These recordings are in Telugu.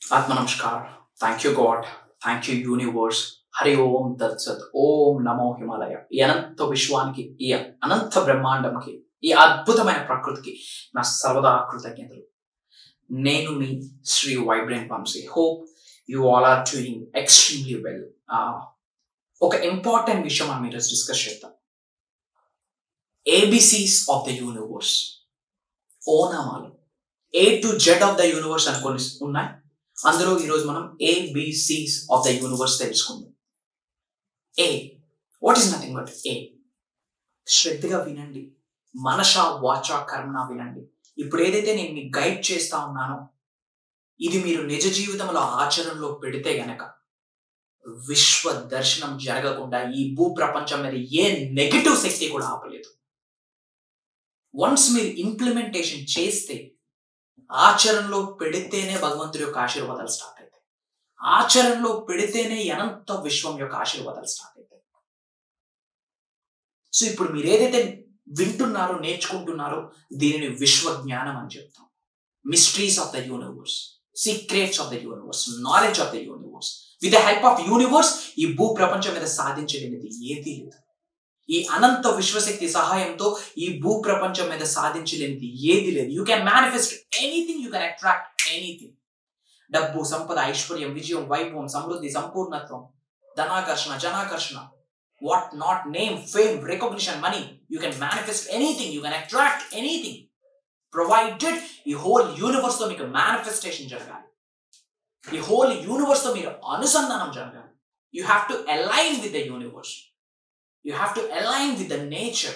ఆత్మ నమస్కార్ thank you God thank you universe Hari ఓం తత్సత్ ఓం నమో హిమాలయ ఈ అనంత విశ్వానికి ఈ అనంత బ్రహ్మాండంకి ఈ అద్భుతమైన ప్రకృతికి నా సర్వదా కృతజ్ఞతలు నేను మీ Shri vibrant Vamshi hope you all are doing extremely well ఒక ఇంపార్టెంట్ విషయం మనం ఈరోజు డిస్కస్ చేద్దాం ఏబిసిస్ ఆఫ్ ద యూనివర్స్ ఓనామాలు A to Z of the universe అనుకొని ఉన్నాయి అందులో ఈరోజు మనం ఏబిసిస్ ఆఫ్ ద యూనివర్స్ తెలుసుకుందాం A what is nothing but A శ్రద్ధగా వినండి మనష వాచ కర్మణ వినండి ఇప్పుడు ఏదైతే నేను మీకు గైడ్ చేస్తా ఉన్నానో ఇది మీరు నిజ జీవితంలో ఆచరణలో పెడితే గనక విశ్వ దర్శనం జరగకుండా ఈ భూ ప్రపంచం మీద ఏ నెగటివ్ శక్తి కూడా ఆపలేదు వన్స్ మీరు ఇంప్లిమెంటేషన్ చేస్తే ఆచరణలో పెడితేనే భగవంతుడి యొక్క ఆశీర్వాదాలు స్టార్ట్ అవుతాయి ఆచరణలో పెడితేనే అనంత విశ్వం యొక్క ఆశీర్వాదాలు స్టార్ట్ అవుతాయి సో ఇప్పుడు మీరు ఏదైతే వింటున్నారో నేర్చుకుంటున్నారో దీనిని విశ్వ జ్ఞానం అని చెప్తాం mysteries of the universe secrets of the universe knowledge of the universe with the help of universe ఈ భూ ప్రపంచం మీద సాధించలేనిది ఏదీ లేదు ఈ అనంత విశ్వశక్తి సహాయంతో ఈ భూ ప్రపంచం మీద సాధించలేనిది ఏది లేదు you can manifest anything you can attract anything డబ్బు సంపద ఐశ్వర్యం విజయం వైభవం సమృద్ధి సంపూర్ణత్వం ధనాకర్షణ జనాకర్షణ what not name fame recognition money you can manifest anything you can attract anything provided ఈ హోల్ యూనివర్స్ తో మీకు మేనిఫెస్టేషన్ జరగాలి ఈ హోల్ యూనివర్స్ తో మీరు అనుసంధానం జరగాలి you have to align with the universe you have to align with the nature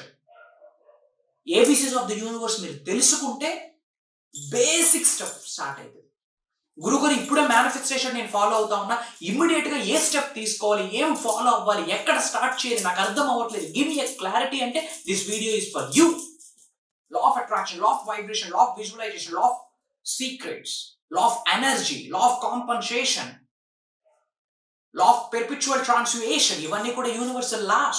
ABCs of the universe మీరు తెలుసుకుంటే బేసిక్ స్టెప్ స్టార్ట్ అవుతుంది గురుగారు ఇప్పుడే మేనిఫెస్టేషన్ నేను ఫాలో అవుతా ఉన్నా ఇమ్మీడియట్ గా ఏ స్టెప్ తీసుకోవాలి ఏం ఫాలో అవ్వాలి ఎక్కడ స్టార్ట్ చేయాలి నాకు అర్థం అవ్వట్లేదు గివ్ మీ క్లారిటీ అంటే this video is for you law of attraction law of vibration law of visualisation law of secrets law of energy law of compensation law of perpetual transmutation ఇవన్నీ కూడా యూనివర్సల్ లాస్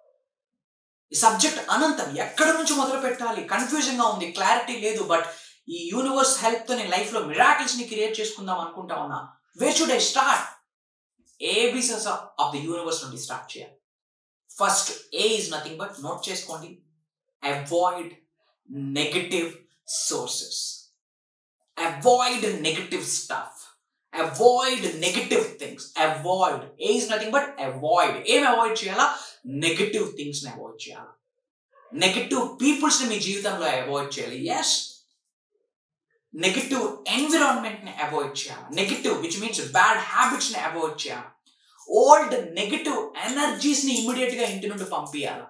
ఈ సబ్జెక్ట్ అనంతం ఎక్కడ నుంచి మొదలు పెట్టాలి కన్ఫ్యూజన్ గా ఉంది క్లారిటీ లేదు బట్ ఈ యూనివర్స్ హెల్ప్ తో నేను లైఫ్ లో మిరాకిల్స్ ని క్రియేట్ చేసుకుందాం అనుకుంటా ఉన్నా where should I start ABCs of the universe నుండి స్టార్ట్ చేయాలి first A is nothing but note చేసుకోండి avoid negative sources avoid negative stuff avoid negative things avoid A is nothing but avoid ఏం అవాయిడ్ చేయాలా నెగటివ్ థింగ్స్ ని అవాయిడ్ చేయాలి నెగటివ్ పీపుల్స్ ని మీ జీవితంలో అవాయిడ్ చేయాలి ఎస్ నెగటివ్ ఎన్విరాన్మెంట్ ని అవాయిడ్ చేయాలి negative which means bad habits ని అవాయిడ్ చేయాలి ఓల్డ్ నెగటివ్ ఎనర్జీస్ ని ఇమీడియట్ గా ఇంటి నుండి పంపించాలి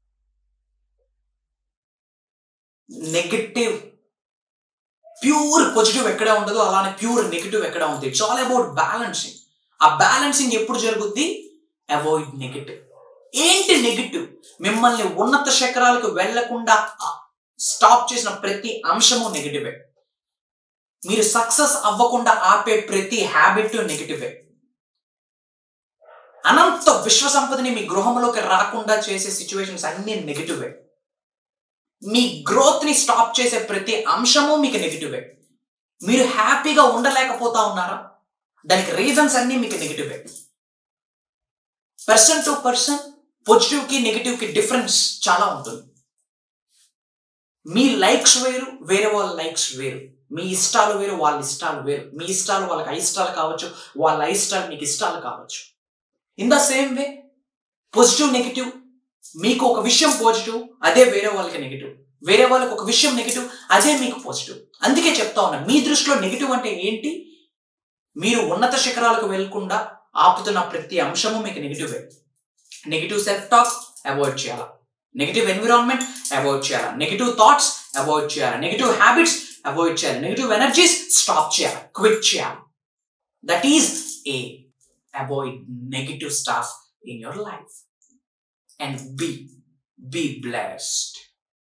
నెగటివ్ ప్యూర్ పాజిటివ్ ఎక్కడ ఉండదో అలానే ప్యూర్ నెగటివ్ ఎక్కడ ఉంది ఇట్స్ ఆల్ అబౌట్ బ్యాలెన్సింగ్ ఆ బ్యాలెన్సింగ్ ఎప్పుడు జరుగుద్ది అవాయిడ్ నెగటివ్ ఏంటి నెగటివ్ మిమ్మల్ని ఉన్నత శిఖరాలకు వెళ్లకుండా స్టాప్ చేసిన ప్రతి అంశము నెగటివే మీరు సక్సెస్ అవ్వకుండా ఆపే ప్రతి హ్యాబిట్ నెగటివే అనంత విశ్వ సంపదని మీ గృహంలోకి రాకుండా చేసే సిచ్యువేషన్స్ అన్ని నెగటివే మీ గ్రోత్ ని స్టాప్ చేసే ప్రతి అంశము మీకు నెగిటివే మీరు హ్యాపీగా ఉండలేకపోతా ఉన్నారా దానికి రీజన్స్ అన్ని మీకు నెగిటివే పర్సన్ టు పర్సన్ పాజిటివ్ కి నెగిటివ్ కి డిఫరెన్స్ చాలా ఉంటుంది మీ లైక్స్ వేరు వేరే వాళ్ళ లైక్స్ వేరు మీ ఇష్టాలు వేరు వాళ్ళ ఇష్టాలు వేరు మీ ఇష్టాలు వాళ్ళకి అయిష్టాలు కావచ్చు వాళ్ళ అయిష్టాలు మీకు ఇష్టాలు కావచ్చు in the same way positive negative మీకు ఒక విషయం పాజిటివ్ అదే వేరే వాళ్ళకి నెగిటివ్ వేరే వాళ్ళకి ఒక విషయం నెగిటివ్ అదే మీకు పాజిటివ్ అందుకే చెప్తా ఉన్నా మీ దృష్టిలో నెగిటివ్ అంటే ఏంటి మీరు ఉన్నత శిఖరాలకు వెళ్లకుండా ఆపుతున్న ప్రతి అంశము మీకు నెగిటివే నెగిటివ్ సెల్ఫ్ టాక్ అవాయిడ్ చేయాలా నెగిటివ్ ఎన్విరాన్మెంట్ అవాయిడ్ చేయాలా నెగిటివ్ థాట్స్ అవాయిడ్ చేయాలి నెగిటివ్ హ్యాబిట్స్ అవాయిడ్ చేయాలి నెగిటివ్ ఎనర్జీస్ స్టాప్ చేయాలి క్విట్ చేయాలి that is A avoid negative stuff in your life and be be blessed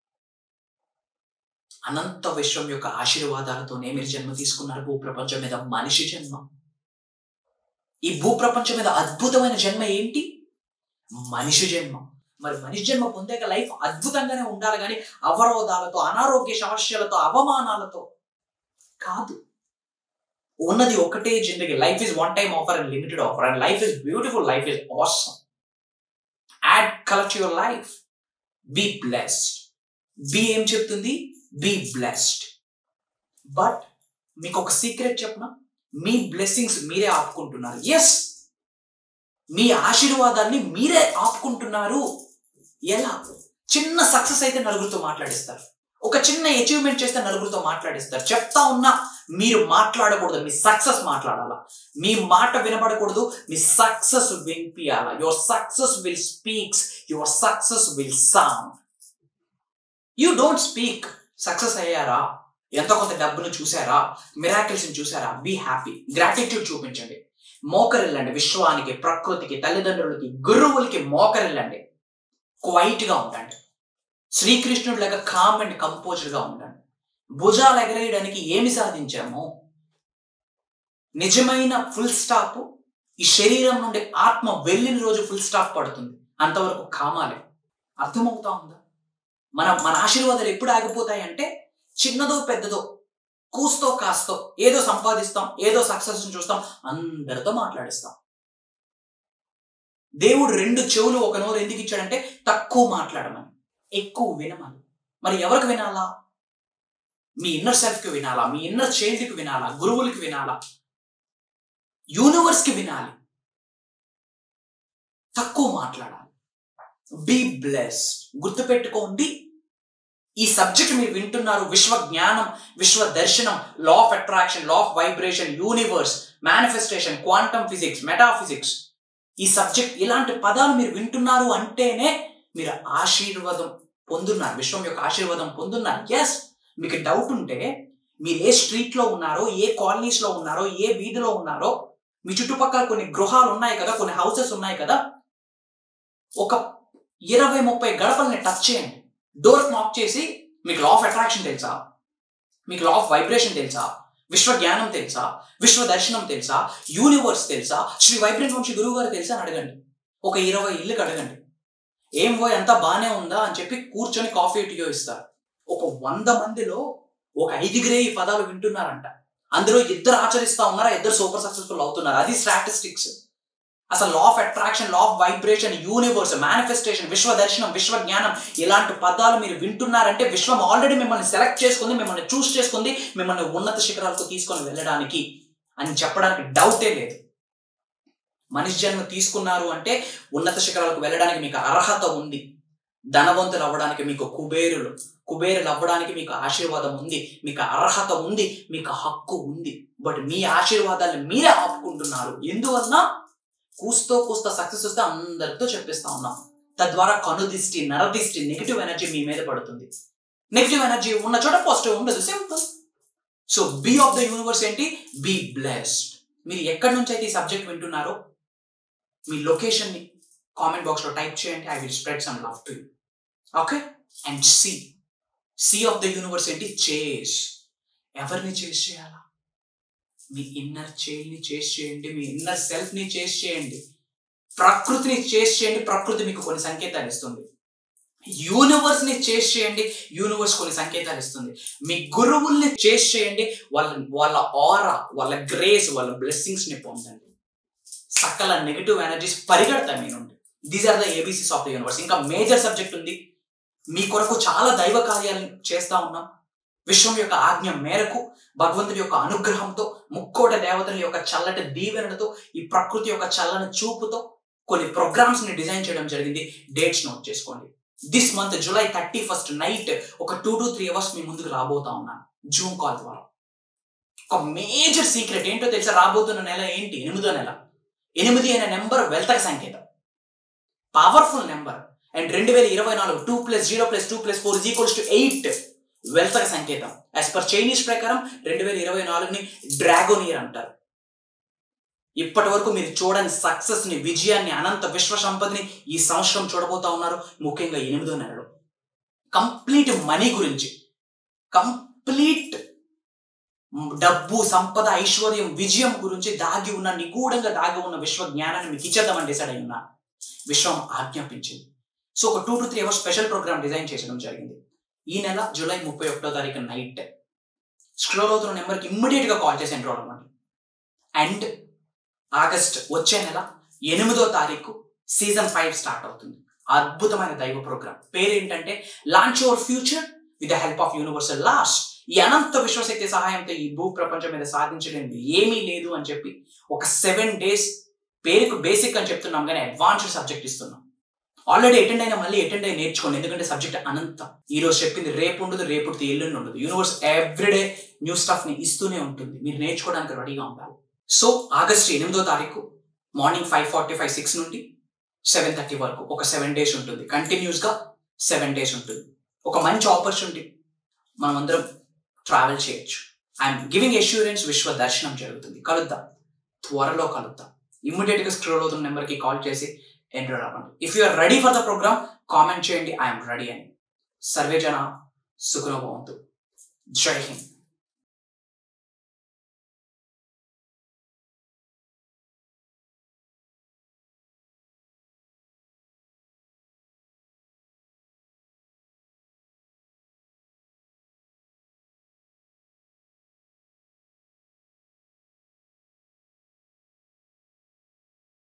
అనంత విశ్వం యొక్క ఆశీర్వాదాలతోనే మీరు జన్మ తీసుకున్నారు భూప్రపంచం మీద మనిషి జన్మ ఈ భూప్రపంచం మీద అద్భుతమైన జన్మ ఏంటి మనిషి జన్మ మరి మనిషి జన్మ పొందాక లైఫ్ అద్భుతంగానే ఉండాలి కానీ అవరోధాలతో అనారోగ్య సమస్యలతో అవమానాలతో కాదు ఉన్నది ఒకటే జిందగీ life is one time offer and limited offer and life is beautiful life is awesome add colour to your life be blessed be ఏం చెప్తుంది బీ బ్లెస్డ్ బట్ మీకు ఒక సీక్రెట్ చెప్పిన మీ బ్లెస్సింగ్స్ మీరే ఆపుకుంటున్నారు ఎస్ మీ ఆశీర్వాదాన్ని మీరే ఆపుకుంటున్నారు ఎలా చిన్న సక్సెస్ అయితే నలుగురితో మాట్లాడిస్తారు ఒక చిన్న అచీవ్మెంట్ చేస్తే నలుగురితో మాట్లాడిస్తారు చెప్తా ఉన్నా మీరు మాట్లాడకూడదు మీ సక్సెస్ మాట్లాడాలా మీ మాట వినబడకూడదు మీ సక్సెస్ వినిపించాలా your success will speaks your success will sound you don't speak success అయ్యారా ఎంతో కొంత డబ్బును చూసారా మిరాకిల్స్ చూసారా బీ హ్యాపీ గ్రాటిట్యూడ్ చూపించండి మోకరిల్లండి విశ్వానికి ప్రకృతికి తల్లిదండ్రులకి గురువులకి మోకరిల్లండి క్వైట్ గా ఉండండి శ్రీకృష్ణుడి లాగా కామ్ అండ్ కంపోజ్డ్ గా ఉండండి భుజాలు ఎగరేయడానికి ఏమి సాధించాము నిజమైన ఫుల్ స్టాప్ ఈ శరీరం నుండి ఆత్మ వెళ్ళిన రోజు ఫుల్ స్టాప్ పడుతుంది అంతవరకు కామాలి అర్థమవుతా ఉందా మన మన ఆశీర్వాదాలు ఎప్పుడు ఆగిపోతాయి అంటే చిన్నదో పెద్దదో కూస్తో కాస్తో ఏదో సంపాదిస్తాం ఏదో సక్సెస్ చూస్తాం అందరితో మాట్లాడిస్తాం దేవుడు రెండు చెవులు ఒక నోరు ఎందుకు ఇచ్చాడంటే తక్కువ మాట్లాడమని ఎక్కువ వినమని మరి ఎవరికి వినాలా మీ ఇన్నర్ సెల్ఫ్కి వినాలా మీ ఇన్నర్ చైల్డ్కి వినాలా గురువులకి వినాలా యూనివర్స్కి వినాలి తక్కువ మాట్లాడాలి బీ బ్లెస్డ్ గుర్తుపెట్టుకోండి ఈ సబ్జెక్ట్ మీరు వింటున్నారు విశ్వ జ్ఞానం విశ్వ దర్శనం law of attraction law of vibration universe manifestation quantum physics metaphysics ఈ సబ్జెక్ట్ ఇలాంటి పదాలు మీరు వింటున్నారు అంటేనే మీరు ఆశీర్వాదం పొందున్నారు విశ్వం యొక్క ఆశీర్వాదం పొందున్నారు ఎస్ మీకు డౌట్ ఉంటే మీరు ఏ స్ట్రీట్లో ఉన్నారో ఏ కాలనీస్లో ఉన్నారో ఏ వీధిలో ఉన్నారో మీ చుట్టుపక్కల కొన్ని గృహాలు ఉన్నాయి కదా కొన్ని హౌసెస్ ఉన్నాయి కదా ఒక ఇరవై ముప్పై గడపల్ని టచ్ చేయండి డోర్ నాక్ చేసి మీకు లా ఆఫ్ అట్రాక్షన్ తెలుసా మీకు లా ఆఫ్ వైబ్రేషన్ తెలుసా విశ్వ జ్ఞానం తెలుసా విశ్వ దర్శనం తెలుసా యూనివర్స్ తెలుసా శ్రీ వైబ్రెంట్ వంశీ గురువు గారు తెలుసా అని అడగండి ఒక ఇరవై ఇల్లుకి అడగండి ఏం పోయి అంతా బానే ఉందా అని చెప్పి కూర్చొని కాఫీ టీయో ఇస్తారు ఒక వంద మందిలో ఒక ఐదుగురే ఈ పదాలు వింటున్నారంట అందులో ఇద్దరు ఆచరిస్తా ఉన్నారా ఇద్దరు సూపర్ సక్సెస్ఫుల్ అవుతున్నారు అది స్టాటిస్టిక్స్ అసలు law of attraction law of vibration universe manifestation విశ్వ దర్శనం విశ్వ జ్ఞానం ఇలాంటి పదాలు మీరు వింటున్నారంటే విశ్వం ఆల్రెడీ మిమ్మల్ని సెలెక్ట్ చేసుకుంది మిమ్మల్ని చూస్ చేసుకుంది మిమ్మల్ని ఉన్నత శిఖరాలకు తీసుకొని వెళ్ళడానికి అని చెప్పడానికి డౌటే లేదు మనిషి జన్మ తీసుకున్నారు అంటే ఉన్నత శిఖరాలకు వెళ్ళడానికి మీకు అర్హత ఉంది ధనవంతులు అవ్వడానికి మీకు కుబేరులు కుబేరులు అవ్వడానికి మీకు ఆశీర్వాదం ఉంది మీకు అర్హత ఉంది మీకు హక్కు ఉంది బట్ మీ ఆశీర్వాదాన్ని మీరే ఆపుకుంటున్నారు ఎందువలన కూస్తో కూస్తా సక్సెస్ వస్తే అందరితో చెప్పిస్తా ఉన్నాం తద్వారా కనుదిష్టి నరదిష్టి నెగిటివ్ ఎనర్జీ మీ మీద పడుతుంది నెగిటివ్ ఎనర్జీ ఉన్న చోట పాజిటివ్ ఉండదు simple so B of the universe ఏంటి బీ బ్లెస్డ్ మీరు ఎక్కడి నుంచి అయితే ఈ సబ్జెక్ట్ వింటున్నారో మీ లొకేషన్ని కామెంట్ బాక్స్లో టైప్ చేయండి I will spread some love to you okay and C C of the universe ఏంటి చేస్ ఎవరిని చేస్ చేయాలా మీ ఇన్నర్ చైల్డ్ని చేస్ చేయండి మీ ఇన్నర్ సెల్ఫ్ని చేస్ చేయండి ప్రకృతిని చేస్ చేయండి ప్రకృతి మీకు కొన్ని సంకేతాలు ఇస్తుంది యూనివర్స్ ని చేస్ చేయండి యూనివర్స్ కొన్ని సంకేతాలు ఇస్తుంది మీ గురువుల్ని చేస్ చేయండి వాళ్ళ వాళ్ళ ఆరా వాళ్ళ గ్రేస్ వాళ్ళ బ్లెస్సింగ్స్ ని పొందండి సకల నెగిటివ్ ఎనర్జీస్ పరిగెడతాయి మీ నుండి these are the ABCs of the universe ఇంకా మేజర్ సబ్జెక్ట్ ఉంది మీ కొరకు చాలా దైవ కార్యాలు చేస్తా ఉన్నాం విశ్వం యొక్క ఆజ్ఞ మేరకు భగవంతుడి యొక్క అనుగ్రహంతో ముక్కోట దేవతల యొక్క చల్లటి దీవెనలతో ఈ ప్రకృతి యొక్క చల్లని చూపుతో కొన్ని ప్రోగ్రామ్స్ ని డిజైన్ చేయడం జరిగింది డేట్స్ నోట్ చేసుకోండి this month July thirty first night ఒక టూ టు త్రీ అవర్స్ మీ ముందుకు రాబోతా ఉన్నాను జూమ్ కాల్ ద్వారా ఒక మేజర్ సీక్రెట్ ఏంటో తెలుసా రాబోతున్న నెల ఏంటి ఎనిమిదో నెల ఎనిమిది అనే నెంబర్ వెల్తక సంకేతం పవర్ఫుల్ నెంబర్ అండ్ రెండు వేల ఇరవై నాలుగు two plus zero plus two plus four equals to eight వెల్తక సంకేతం యాజ్ పర్ చైనీస్ ప్రకారం రెండు వేల ఇరవై నాలుగుని డ్రాగోన్ ఇయర్ అంటారు ఇప్పటి వరకు మీరు చూడని సక్సెస్ ని విజయాన్ని అనంత విశ్వ సంపదని ఈ సంవత్సరం చూడబోతా ఉన్నారు ముఖ్యంగా ఎనిమిదో నెలలో కంప్లీట్ మనీ గురించి కంప్లీట్ డబ్బు సంపద ఐశ్వర్యం విజయం గురించి దాగి ఉన్న నిగూఢంగా దాగి ఉన్న విశ్వ జ్ఞానాన్ని మీకు ఇచ్చేద్దామని డిసైడ్ అయి ఉన్నా విశ్వం ఆజ్ఞాపించింది సో ఒక two to three hours special programme design చేయడం జరిగింది ఈ నెల జూలై ముప్పై ఒకటో తారీఖు నైట్ స్క్రోల్ అవుతున్న నెంబర్కి ఇమ్మీడియట్ గా కాల్ చేసి ఎంటర్ అవ్వండి అండ్ ఆగస్ట్ వచ్చే నెల ఎనిమిదో తారీఖు సీజన్ ఫైవ్ స్టార్ట్ అవుతుంది అద్భుతమైన దైవ ప్రోగ్రామ్ పేరేంటంటే launch your future with the help of universal laws ఈ అనంత విశ్వశక్తి సహాయంతో ఈ భూ ప్రపంచం మీద సాధించలేనిది ఏమీ లేదు అని చెప్పి ఒక సెవెన్ డేస్ పేరుకు బేసిక్ అని చెప్తున్నాం కానీ అడ్వాన్స్డ్ సబ్జెక్ట్ ఇస్తున్నాం ఆల్రెడీ అటెండ్ అయినా మళ్ళీ అటెండ్ అయి నేర్చుకోండి ఎందుకంటే సబ్జెక్ట్ అనంతం ఈ రోజు చెప్పింది రేపు ఉండదు రేపు ఎల్లుండి ఉండదు యూనివర్స్ ఎవ్రీడే న్యూ స్టఫ్ ని ఇస్తూనే ఉంటుంది మీరు నేర్చుకోవడానికి రెడీగా ఉండాలి సో ఆగస్టు ఎనిమిదో తారీఖు morning five forty five six నుండి సెవెన్ థర్టీ వరకు ఒక సెవెన్ డేస్ ఉంటుంది కంటిన్యూస్ గా సెవెన్ డేస్ ఉంటుంది ఒక మంచి ఆపర్చునిటీ మనం అందరం ట్రావెల్ చేయొచ్చు ఐఎమ్ గివింగ్ ఎష్యూరెన్స్ విశ్వ దర్శనం జరుగుతుంది కలుద్దాం త్వరలో కలుద్దాం ఇమ్మీడియట్ గా స్క్రోల్ అవుతున్న నెంబర్ కి కాల్ చేసి ఎన్రోల్ అవ్వండి if you are ready for the programme comment చేయండి ఐఎమ్ రెడీ అని సర్వే జన సుఖనోభవంతు జై హింద్